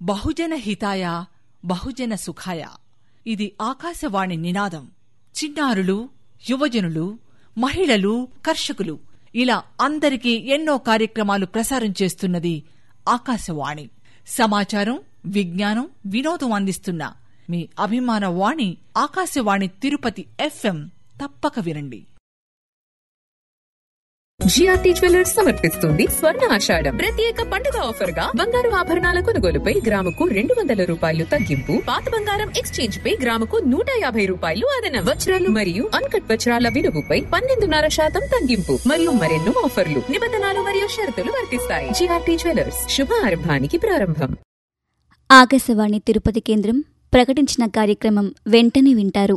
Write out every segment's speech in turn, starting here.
బహుజన హితాయ బహుజన సుఖాయ ఇది ఆకాశవాణి నినాదం చిన్నారులు యువజనులు మహిళలు కర్షకులు ఇలా అందరికీ ఎన్నో కార్యక్రమాలు ప్రసారం చేస్తున్నది ఆకాశవాణి సమాచారం విజ్ఞానం వినోదం అందిస్తున్న మీ అభిమాన వాణి ఆకాశవాణి తిరుపతి ఎఫ్ఎం తప్పక వినండి జిఆర్టీ జ్యువెలర్స్ సమర్పిస్తుంది స్వర్ణ ఆషాఢం ప్రత్యేక పండుగ ఆఫర్ గా బంగారు ఆభరణాల కొనుగోలుపై గ్రాముకు రెండు వందల రూపాయలు తగ్గింపు పాత బంగారం ఎక్స్చేంజ్ పై గ్రాముకు నూట యాభై రూపాయలు అదనం వజ్రాలు మరియు అన్కట్ వజ్రాల విలువపై పన్నెండున్నర శాతం తగ్గింపు మరియు మరెన్నో ఆఫర్లు నిబంధనలు మరియు షరతులు వర్తిస్తాయి జిఆర్టీ జ్యువెలర్స్ శుభ ఆరంభానికి ప్రారంభం ఆకాశవాణి తిరుపతి కేంద్రం ప్రకటించిన కార్యక్రమం వెంటనే వింటారు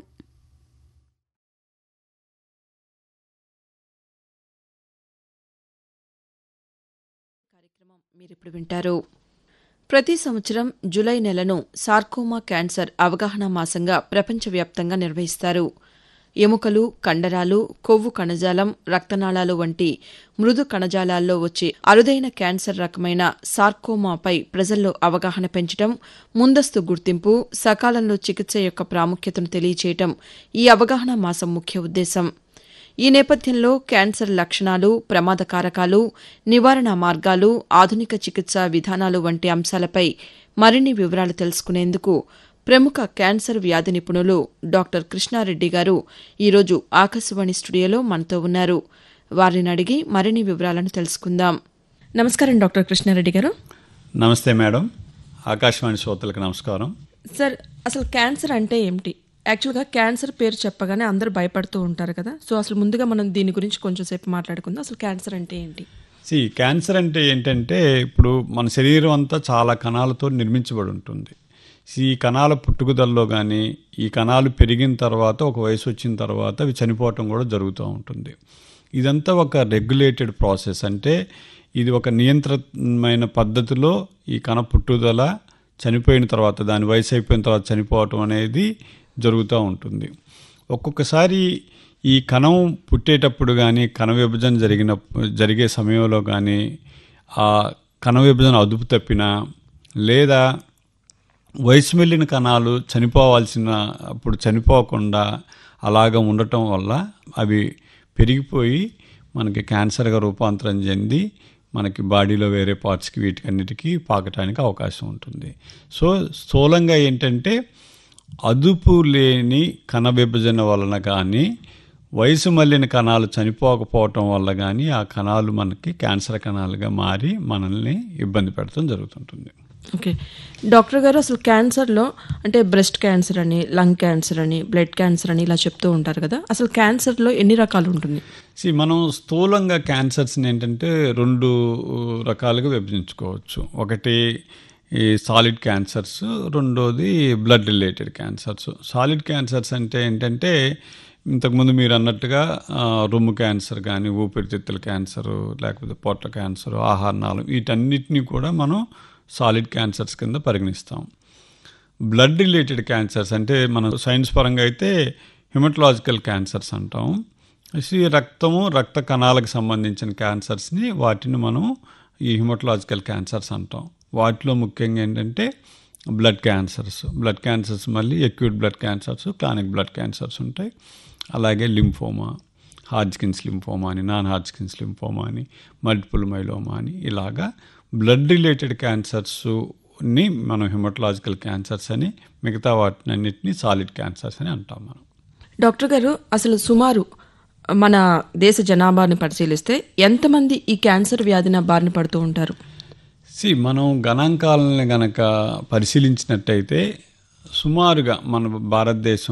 కార్యక్రమం మీరిప్పుడు వింటారు ప్రతి సంవత్సరం జూలై నెలను సార్కోమా క్యాన్సర్ అవగాహన మాసంగా ప్రపంచవ్యాప్తంగా నిర్వహిస్తారు ఎముకలు కండరాలు కొవ్వు కణజాలం రక్తనాళాలు వంటి మృదు కణజాలాల్లో వచ్చే అరుదైన క్యాన్సర్ రకమైన సార్కోమాపై ప్రజల్లో అవగాహన పెంచడం ముందస్తు గుర్తింపు సకాలంలో చికిత్స యొక్క ప్రాముఖ్యతను తెలియచేయటం ఈ అవగాహన మాసం ముఖ్య ఉద్దేశం ఈ నేపథ్యంలో క్యాన్సర్ లక్షణాలు ప్రమాద కారకాలు నివారణ మార్గాలు ఆధునిక చికిత్సా విధానాలు వంటి అంశాలపై మరిన్ని వివరాలు తెలుసుకునేందుకు ప్రముఖ క్యాన్సర్ వ్యాధి నిపుణులు డాక్టర్ కృష్ణారెడ్డి గారు ఈరోజు ఆకాశవాణి స్టూడియోలో మనతో ఉన్నారు వారిని అడిగి మరిన్ని వివరాలను తెలుసుకుందాం నమస్కారం డాక్టర్ కృష్ణారెడ్డి గారు నమస్తే మేడం ఆకాశవాణి శ్రోతలకు నమస్కారం సార్ అసలు క్యాన్సర్ అంటే ఏమిటి యాక్చువల్గా క్యాన్సర్ పేరు చెప్పగానే అందరూ భయపడుతూ ఉంటారు కదా సో అసలు ముందుగా మనం దీని గురించి కొంచెం సేపు మాట్లాడుకుందాం అసలు క్యాన్సర్ అంటే ఏంటి సి క్యాన్సర్ అంటే ఏంటంటే ఇప్పుడు మన శరీరం అంతా చాలా కణాలతో నిర్మించబడి ఉంటుంది ఈ కణాల పుట్టుకదల్లో కానీ ఈ కణాలు పెరిగిన తర్వాత ఒక వయసు వచ్చిన తర్వాత అవి చనిపోవటం కూడా జరుగుతూ ఉంటుంది ఇదంతా ఒక రెగ్యులేటెడ్ ప్రాసెస్ అంటే ఇది ఒక నియంత్రణమైన పద్ధతిలో ఈ కణ పుట్టుదల చనిపోయిన తర్వాత దాని వయసు అయిపోయిన తర్వాత చనిపోవటం అనేది జరుగుతూ ఉంటుంది ఒక్కొక్కసారి ఈ కణం పుట్టేటప్పుడు కానీ కణ విభజన జరిగిన జరిగే సమయంలో కానీ ఆ కణ విభజన అదుపు తప్పినా లేదా వయసు వెళ్ళిన కణాలు చనిపోవాల్సిన అప్పుడు చనిపోకుండా అలాగ ఉండటం వల్ల అవి పెరిగిపోయి మనకి క్యాన్సర్గా రూపాంతరం చెంది మనకి బాడీలో వేరే పార్ట్స్కి వీటికన్నిటికీ పాకటానికి అవకాశం ఉంటుంది సో స్థూలంగా ఏంటంటే అదుపు లేని కణ విభజన వలన కానీ వయసు మళ్ళిన కణాలు చనిపోకపోవటం వల్ల కానీ ఆ కణాలు మనకి క్యాన్సర్ కణాలుగా మారి మనల్ని ఇబ్బంది పెడతాం జరుగుతుంటుంది ఓకే డాక్టర్ గారు అసలు క్యాన్సర్లో అంటే బ్రెస్ట్ క్యాన్సర్ అని లంగ్ క్యాన్సర్ అని బ్లడ్ క్యాన్సర్ అని ఇలా చెప్తూ ఉంటారు కదా అసలు క్యాన్సర్లో ఎన్ని రకాలు ఉంటుంది సి మనం స్థూలంగా క్యాన్సర్స్ని ఏంటంటే రెండు రకాలుగా విభజించుకోవచ్చు ఒకటి ఈ సాలిడ్ క్యాన్సర్స్ రెండోది blood related cancers solid cancers అంటే ఏంటంటే ఇంతకుముందు మీరు అన్నట్టుగా రొమ్ము క్యాన్సర్ కానీ ఊపిరితిత్తుల క్యాన్సర్ లేకపోతే పొట్ల క్యాన్సర్ ఆహార వీటన్నిటిని కూడా మనం సాలిడ్ క్యాన్సర్స్ కింద పరిగణిస్తాం బ్లడ్ రిలేటెడ్ క్యాన్సర్స్ అంటే మనం సైన్స్ పరంగా అయితే హిమటలాజికల్ క్యాన్సర్స్ అంటాం ఈ రక్తము రక్త కణాలకు సంబంధించిన క్యాన్సర్స్ని వాటిని మనం ఈ హిమటలాజికల్ క్యాన్సర్స్ అంటాం వాటిలో ముఖ్యంగా ఏంటంటే బ్లడ్ క్యాన్సర్స్ బ్లడ్ క్యాన్సర్స్ మళ్ళీ acute blood cancers chronic blood cancers ఉంటాయి అలాగే లింఫోమా హార్జ్కిన్స్ లింఫోమా అని నాన్ హార్జ్కిన్స్ లింఫోమా అని మల్టిపుల్ మైలోమా అని ఇలాగా బ్లడ్ రిలేటెడ్ క్యాన్సర్స్ని మనం హిమటలాజికల్ క్యాన్సర్స్ అని మిగతా వాటిని అన్నిటినీ సాలిడ్ క్యాన్సర్స్ అని అంటాం మనం డాక్టర్ గారు అసలు సుమారు మన దేశ జనాభాని పరిశీలిస్తే ఎంతమంది ఈ క్యాన్సర్ వ్యాధిన బారిన పడుతూ ఉంటారు సి మనం గణాంకాలని గనక పరిశీలించినట్టయితే సుమారుగా మన భారతదేశం